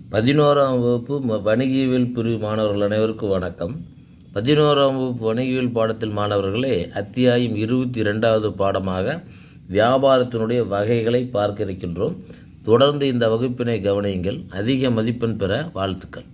பதினோராம் வகுப்பு ம- வணிகவியல் பிரிவு மாணவர்கள் அனைவருக்கும் வணக்கம் பதினோராம் வகுப்பு வணிகவியல் பாடத்தில் மாணவர்களே அத்தியாயம் இருபத்தி ரெண்டாவது பாடமாக வியாபாரத்தினுடைய வகைகளை பார்க்க இருக்கின்றோம் தொடர்ந்து இந்த வகுப்பினை கவனியுங்கள் அதிக மதிப்பெண் பெற வாழ்த்துக்கள்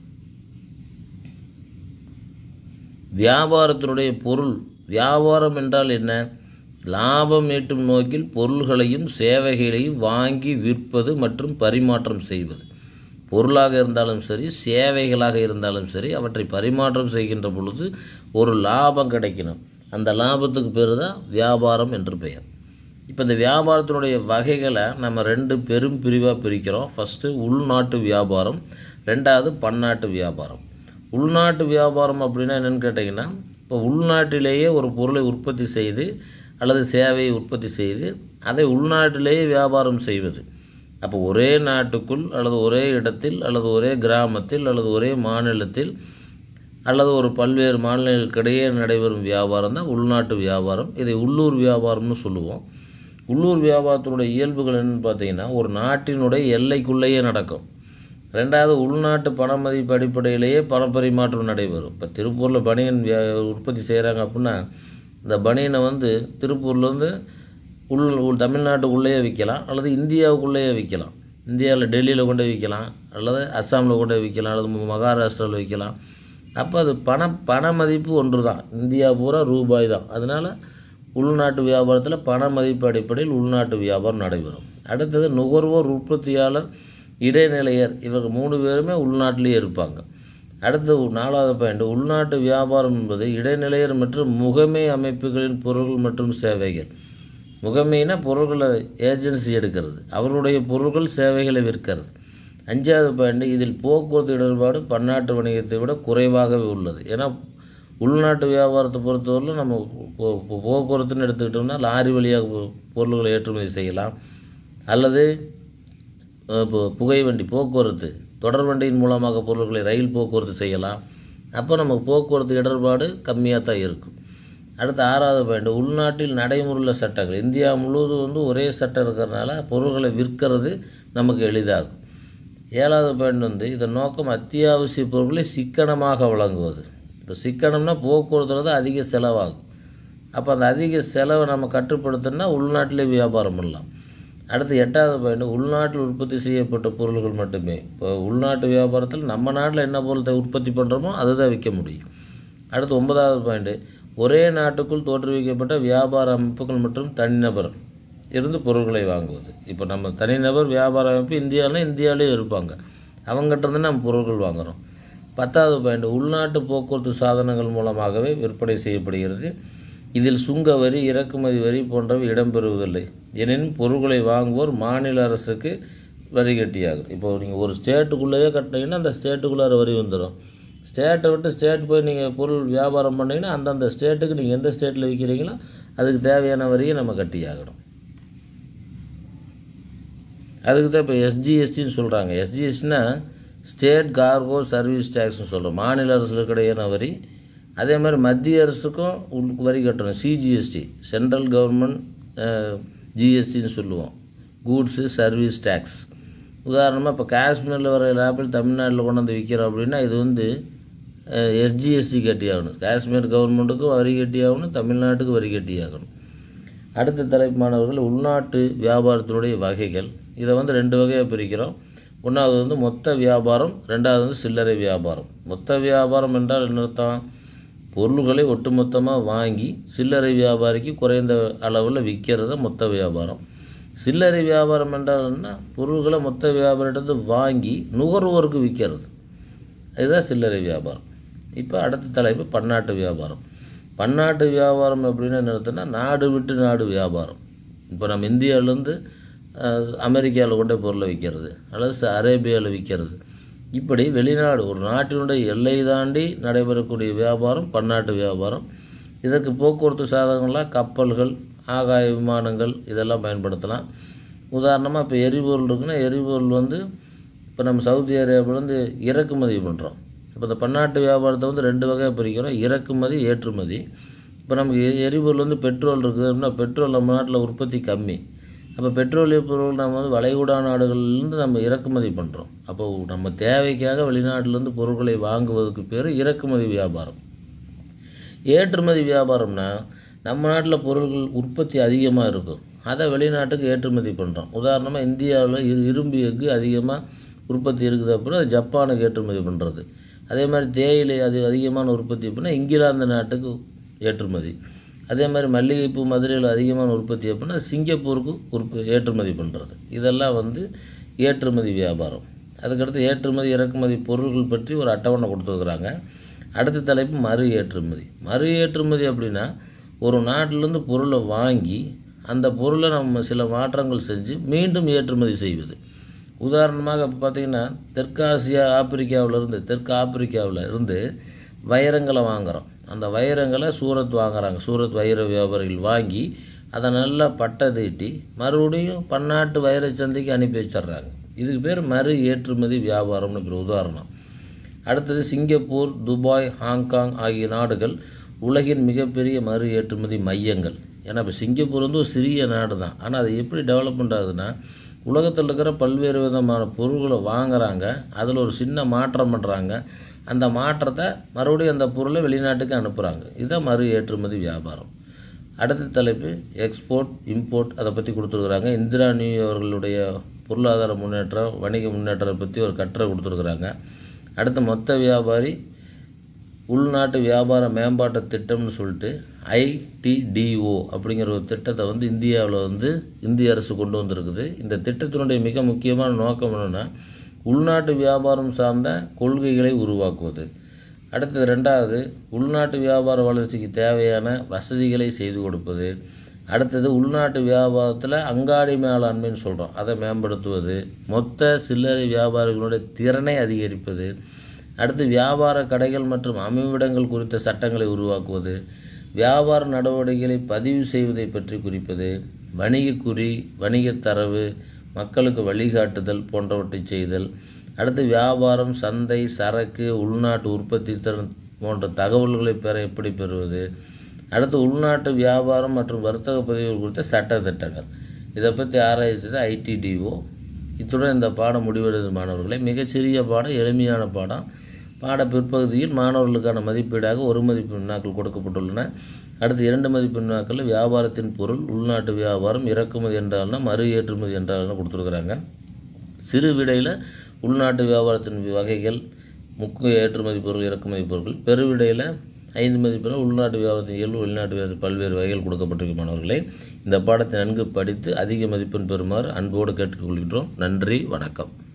வியாபாரத்தினுடைய பொருள் வியாபாரம் என்றால் என்ன லாபம் ஈட்டும் நோக்கில் பொருள்களையும் சேவைகளையும் வாங்கி விற்பது மற்றும் பரிமாற்றம் செய்வது பொருளாக இருந்தாலும் சரி சேவைகளாக இருந்தாலும் சரி அவற்றை பரிமாற்றம் செய்கின்ற பொழுது ஒரு லாபம் கிடைக்கணும் அந்த லாபத்துக்கு பேர் தான் வியாபாரம் என்று பெயர் இப்போ இந்த வியாபாரத்தினுடைய வகைகளை நம்ம ரெண்டு பெரும் பிரிவாக பிரிக்கிறோம் ஃபஸ்ட்டு உள்நாட்டு வியாபாரம் ரெண்டாவது பன்னாட்டு வியாபாரம் உள்நாட்டு வியாபாரம் அப்படின்னா என்னென்னு கேட்டிங்கன்னா இப்போ உள்நாட்டிலேயே ஒரு பொருளை உற்பத்தி செய்து அல்லது சேவையை உற்பத்தி செய்து அதை உள்நாட்டிலேயே வியாபாரம் செய்வது அப்போ ஒரே நாட்டுக்குள் அல்லது ஒரே இடத்தில் அல்லது ஒரே கிராமத்தில் அல்லது ஒரே மாநிலத்தில் அல்லது ஒரு பல்வேறு மாநிலங்களுக்கிடையே நடைபெறும் வியாபாரம் தான் உள்நாட்டு வியாபாரம் இதை உள்ளூர் வியாபாரம்னு சொல்லுவோம் உள்ளூர் வியாபாரத்தினுடைய இயல்புகள் என்னன்னு பார்த்தீங்கன்னா ஒரு நாட்டினுடைய எல்லைக்குள்ளேயே நடக்கும் ரெண்டாவது உள்நாட்டு பண மதிப்பு அடிப்படையிலேயே பணப்பரிமாற்றம் நடைபெறும் இப்போ திருப்பூரில் பனியன் வியா உற்பத்தி செய்கிறாங்க அப்படின்னா இந்த பனியனை வந்து திருப்பூர்லேருந்து உள் உள் தமிழ்நாட்டுக்குள்ளேயே விற்கலாம் அல்லது இந்தியாவுக்குள்ளேயே விற்கலாம் இந்தியாவில் டெல்லியில் கொண்டு போய் விற்கலாம் அல்லது அஸ்ஸாமில் கொண்டு போய் விற்கலாம் அல்லது மகாராஷ்டிராவில் விற்கலாம் அப்போ அது பண பண மதிப்பு ஒன்று தான் இந்தியா பூரா ரூபாய் தான் அதனால் உள்நாட்டு வியாபாரத்தில் பண மதிப்பு அடிப்படையில் உள்நாட்டு வியாபாரம் நடைபெறும் அடுத்தது நுகர்வோர் உற்பத்தியாளர் இடைநிலையர் இவர்கள் மூணு பேருமே உள்நாட்டிலேயே இருப்பாங்க அடுத்து நாலாவது பாயிண்ட் உள்நாட்டு வியாபாரம் என்பது இடைநிலையர் மற்றும் முகமை அமைப்புகளின் பொருட்கள் மற்றும் சேவைகள் முகமைனா பொருட்களை ஏஜென்சி எடுக்கிறது அவருடைய பொருட்கள் சேவைகளை விற்கிறது அஞ்சாவது பாயிண்ட் இதில் போக்குவரத்து இடர்பாடு பன்னாட்டு வணிகத்தை விட குறைவாகவே உள்ளது ஏன்னா உள்நாட்டு வியாபாரத்தை பொறுத்தவரையில் நம்ம போ- போ- போக்குவரத்துன்னு எடுத்துக்கிட்டோம்னா லாரி வழியாக பொ- பொருள்களை ஏற்றுமதி செய்யலாம் அல்லது அஹ், இப்போ புகை வண்டி போக்குவரத்து தொடர் வண்டியின் மூலமாக பொருட்களை ரயில் போக்குவரத்து செய்யலாம் அப்போ நமக்கு போக்குவரத்து இடர்பாடு கம்மியாக தான் இருக்கும் அடுத்து ஆறாவது பாயிண்ட் உள்நாட்டில் நடைமுறையுள்ள சட்டங்கள் இந்தியா முழுவதும் வந்து ஒரே சட்டம் இருக்கிறதுனால பொருட்களை விற்கிறது நமக்கு எளிதாகும் ஏழாவது பாயிண்ட் வந்து இதன் நோக்கம் அத்தியாவசிய பொருட்களை சிக்கனமாக வழங்குவது இப்போ சிக்கனம்னா போக்குவரத்துல தான் அதிக செலவாகும் அப்போ அந்த அதிக செலவை நம்ம கட்டுப்படுத்தணும்னா உள்நாட்டிலே வியாபாரம் பண்ணலாம் அடுத்து எட்டாவது பாயிண்ட் உள்நாட்டில் உற்பத்தி செய்யப்பட்ட பொருள்கள் மட்டுமே இப்போ உள்நாட்டு வியாபாரத்தில் நம்ம நாட்டில் என்ன பொருளை உற்பத்தி பண்ணுறோமோ அதை தான் விற்க முடியும் அடுத்து ஒன்பதாவது பாயிண்ட் ஒரே நாட்டுக்குள் தோற்றுவிக்கப்பட்ட வியாபார அமைப்புகள் மற்றும் தனிநபர் இருந்து பொருட்களை வாங்குவது இப்போ நம்ம தனிநபர் வியாபார அமைப்பு இந்தியாவில் இந்தியாவிலே இருப்பாங்க அவங்ககிட்ட இருந்து நம்ம பொருட்கள் வாங்குகிறோம் பத்தாவது பாயிண்ட் உள்நாட்டு போக்குவரத்து சாதனங்கள் மூலமாகவே விற்பனை செய்யப்படுகிறது இதில் சுங்க வரி இறக்குமதி வரி போன்றவை இடம்பெறுவதில்லை எனினும் பொருட்களை வாங்குவோர் மாநில அரசுக்கு வரி கட்டியாகும் இப்போ நீங்கள் ஒரு ஸ்டேட்டுக்குள்ளேயே கட்டினீங்கன்னா அந்த ஸ்டேட்டுக்குள்ளார வரி வந்துடும் ஸ்டேட்டை விட்டு ஸ்டேட் போய் நீங்கள் பொருள் வியாபாரம் பண்ணீங்கன்னா அந்தந்த ஸ்டேட்டுக்கு நீங்கள் எந்த ஸ்டேட்டில் விற்கிறீங்களோ அதுக்கு தேவையான வரியை நம்ம கட்டியாகணும் அதுக்கு தான் இப்போ எஸ்ஜிஎஸ்டின்னு சொல்கிறாங்க எஸ்ஜிஎஸ்டினா ஸ்டேட் கார்கோ சர்வீஸ் டேக்ஸ்னு சொல்கிறோம் மாநில அரசுக்கு இடையான வரி அதே மாதிரி மத்திய அரசுக்கும் உள் வரி கட்டணும் சிஜிஎஸ்டி சென்ட்ரல் கவர்மெண்ட் ஜிஎஸ்டின்னு சொல்லுவோம் கூட்ஸு சர்வீஸ் டேக்ஸ் உதாரணமாக இப்போ காஷ்மீரில் வர ஆப்பிள் தமிழ்நாட்டில் கொண்டு வந்து விற்கிறோம் அப்படின்னா இது வந்து எஸ்ஜிஎஸ்டி கட்டியாகணும் காஷ்மீர் கவர்மெண்ட்டுக்கும் வரி கட்டியாகணும் தமிழ்நாட்டுக்கு வரி கட்டியாகணும் அடுத்த தலைப்பு மாணவர்கள் உள்நாட்டு வியாபாரத்தினுடைய வகைகள் இதை வந்து ரெண்டு வகையாக பிரிக்கிறோம் ஒன்றாவது வந்து மொத்த வியாபாரம் ரெண்டாவது வந்து சில்லறை வியாபாரம் மொத்த வியாபாரம் என்றால் என்ன அர்த்தம் பொருள்களை ஒட்டுமொத்தமாக வாங்கி சில்லறை வியாபாரிக்கு குறைந்த அளவில் விற்கிறது மொத்த வியாபாரம் சில்லறை வியாபாரம் என்றால் என்ன பொருள்களை மொத்த வியாபாரிடத்து வாங்கி நுகர்வோருக்கு விற்கிறது இதுதான் சில்லறை வியாபாரம் இப்போ அடுத்த தலைப்பு பன்னாட்டு வியாபாரம் பன்னாட்டு வியாபாரம் எப்படின்னு என்ன அர்த்தம்னா நாடு விட்டு நாடு வியாபாரம் இப்போ நம்ம இந்தியாவிலேருந்து அமெரிக்காவில் கொண்டு போய் பொருளை விற்கிறது அல்லது ச- அரேபியாவில் விற்கிறது இப்படி வெளிநாடு ஒரு நாட்டினுடைய எல்லை தாண்டி நடைபெறக்கூடிய வியாபாரம் பன்னாட்டு வியாபாரம் இதற்கு போக்குவரத்து சாதனங்களாக கப்பல்கள் ஆகாய விமானங்கள் இதெல்லாம் பயன்படுத்தலாம் உதாரணமாக இப்போ எரிபொருள் இருக்குன்னா எரிபொருள் வந்து இப்போ நம்ம சவுதி அரேபியாவிலேருந்து இறக்குமதி பண்ணுறோம் இப்போ இந்த பன்னாட்டு வியாபாரத்தை வந்து ரெண்டு வகையாக பிரிக்கிறோம் இறக்குமதி ஏற்றுமதி இப்போ நமக்கு எ- எரிபொருள் வந்து பெட்ரோல் இருக்குது அப்படின்னா பெட்ரோல் நம்ம நாட்டில் உற்பத்தி கம்மி அப்போ பெட்ரோலிய பொருள் நம்ம வந்து வளைகுடா நாடுகள்லேருந்து நம்ம இறக்குமதி பண்ணுறோம் அப்போ நம்ம தேவைக்காக வெளிநாட்டிலேருந்து பொருட்களை வாங்குவதற்கு பேர் இறக்குமதி வியாபாரம் ஏற்றுமதி வியாபாரம்னா நம்ம நாட்டில் பொருள்கள் உற்பத்தி அதிகமாக இருக்கும் அதை வெளிநாட்டுக்கு ஏற்றுமதி பண்ணுறோம் உதாரணமாக இந்தியாவில் இரு இரும்பு எஃகு அதிகமாக உற்பத்தி இருக்குது அப்படின்னா அது ஜப்பானுக்கு ஏற்றுமதி பண்ணுறது அதே மாதிரி தேயிலை அது அதிகமான உற்பத்தி அப்படின்னா இங்கிலாந்து நாட்டுக்கு ஏற்றுமதி அதே மாதிரி மல்லிகைப்பூ மதுரையில் அதிகமான உற்பத்தி அப்படின்னா சிங்கப்பூருக்கு உற்ப ஏற்றுமதி பண்ணுறது இதெல்லாம் வந்து ஏற்றுமதி வியாபாரம் அதுக்கடுத்து ஏற்றுமதி இறக்குமதி பொருள்கள் பற்றி ஒரு அட்டவணை கொடுத்துருக்குறாங்க அடுத்த தலைப்பு மறு ஏற்றுமதி மறு ஏற்றுமதி அப்படின்னா ஒரு நாட்டிலேருந்து பொருளை வாங்கி அந்த பொருளை நம்ம சில மாற்றங்கள் செஞ்சு மீண்டும் ஏற்றுமதி செய்வது உதாரணமாக இப்போ பார்த்திங்கன்னா தெற்காசியா ஆப்பிரிக்காவிலேருந்து தெற்கு ஆப்பிரிக்காவில் இருந்து வைரங்களை வாங்குகிறோம் அந்த வைரங்களை சூரத் வாங்குறாங்க சூரத் வைர வியாபாரிகள் வாங்கி அதை நல்லா பட்டை தீட்டி மறுபடியும் பன்னாட்டு வைர சந்தைக்கு அனுப்பி வச்சிடுறாங்க இதுக்கு பேர் மறு ஏற்றுமதி வியாபாரம்னு பேர் உதாரணம் அடுத்தது சிங்கப்பூர் துபாய் ஹாங்காங் ஆகிய நாடுகள் உலகின் மிகப்பெரிய மறு ஏற்றுமதி மையங்கள் ஏன்னா இப்போ சிங்கப்பூர் வந்து ஒரு சிறிய நாடு தான் ஆனால் அது எப்படி டெவலப்மெண்ட் ஆகுதுன்னா உலகத்தில் இருக்கிற பல்வேறு விதமான பொருள்களை வாங்குறாங்க அதில் ஒரு சின்ன மாற்றம் பண்ணுறாங்க அந்த மாற்றத்தை மறுபடியும் அந்த பொருளை வெளிநாட்டுக்கு அனுப்புகிறாங்க இதுதான் மறு ஏற்றுமதி வியாபாரம் அடுத்த தலைப்பு எக்ஸ்போர்ட் இம்போர்ட் அதை பற்றி கொடுத்துருக்குறாங்க இந்திரா நியூ அவர்களுடைய பொருளாதார முன்னேற்றம் வணிக முன்னேற்றத்தை பற்றி ஒரு கட்டுரை கொடுத்துருக்குறாங்க அடுத்து மொத்த வியாபாரி உள்நாட்டு வியாபார மேம்பாட்டு திட்டம்னு சொல்லிட்டு ஐடிடிஓ அப்படிங்கிற ஒரு திட்டத்தை வந்து இந்தியாவில் வந்து இந்திய அரசு கொண்டு வந்திருக்குது இந்த திட்டத்தினுடைய மிக முக்கியமான நோக்கம் என்னென்னா உள்நாட்டு வியாபாரம் சார்ந்த கொள்கைகளை உருவாக்குவது அடுத்தது ரெண்டாவது உள்நாட்டு வியாபார வளர்ச்சிக்கு தேவையான வசதிகளை செய்து கொடுப்பது அடுத்தது உள்நாட்டு வியாபாரத்தில் அங்காடி மேலாண்மைன்னு சொல்கிறோம் அதை மேம்படுத்துவது மொத்த சில்லறை வியாபாரிகளுடைய திறனை அதிகரிப்பது அடுத்து வியாபார கடைகள் மற்றும் அமைவிடங்கள் குறித்த சட்டங்களை உருவாக்குவது வியாபார நடவடிக்கைகளை பதிவு செய்வதை பற்றி குறிப்பது வணிக குறி வணிக தரவு மக்களுக்கு வழிகாட்டுதல் போன்றவற்றை செய்தல் அடுத்து வியாபாரம் சந்தை சரக்கு உள்நாட்டு உற்பத்தி திறன் போன்ற தகவல்களை பெற எப்படி பெறுவது அடுத்து உள்நாட்டு வியாபாரம் மற்றும் வர்த்தக பதிவுகள் குறித்த சட்ட திட்டங்கள் இதை பற்றி ஆராய்ச்சது ஐடிடிஓ இத்துடன் இந்த பாடம் முடிவடைது மாணவர்களை மிகச்சிறிய பாடம் எளிமையான பாடம் பாட பிற்பகுதியில் மாணவர்களுக்கான மதிப்பீடாக ஒரு மதிப்பு வினாக்கள் கொடுக்கப்பட்டுள்ளன அடுத்து இரண்டு மதிப்பு வினாக்களில் வியாபாரத்தின் பொருள் உள்நாட்டு வியாபாரம் இறக்குமதி என்றால்னா மறு ஏற்றுமதி என்றால்னா கொடுத்துருக்குறாங்க சிறு விடையில் உள்நாட்டு வியாபாரத்தின் வகைகள் முக்கிய ஏற்றுமதி பொருள் இறக்குமதி பொருட்கள் பெருவிடையில் ஐந்து மதிப்பெண்கள் உள்நாட்டு வியாபாரத்தின் இயல்பு வெளிநாட்டு வியாபாரத்தின் பல்வேறு வகைகள் கொடுக்கப்பட்டிருக்கும் மாணவர்களை இந்த பாடத்தை நன்கு படித்து அதிக மதிப்பெண் பெறுமாறு அன்போடு கேட்டுக்கொள்கின்றோம் நன்றி வணக்கம்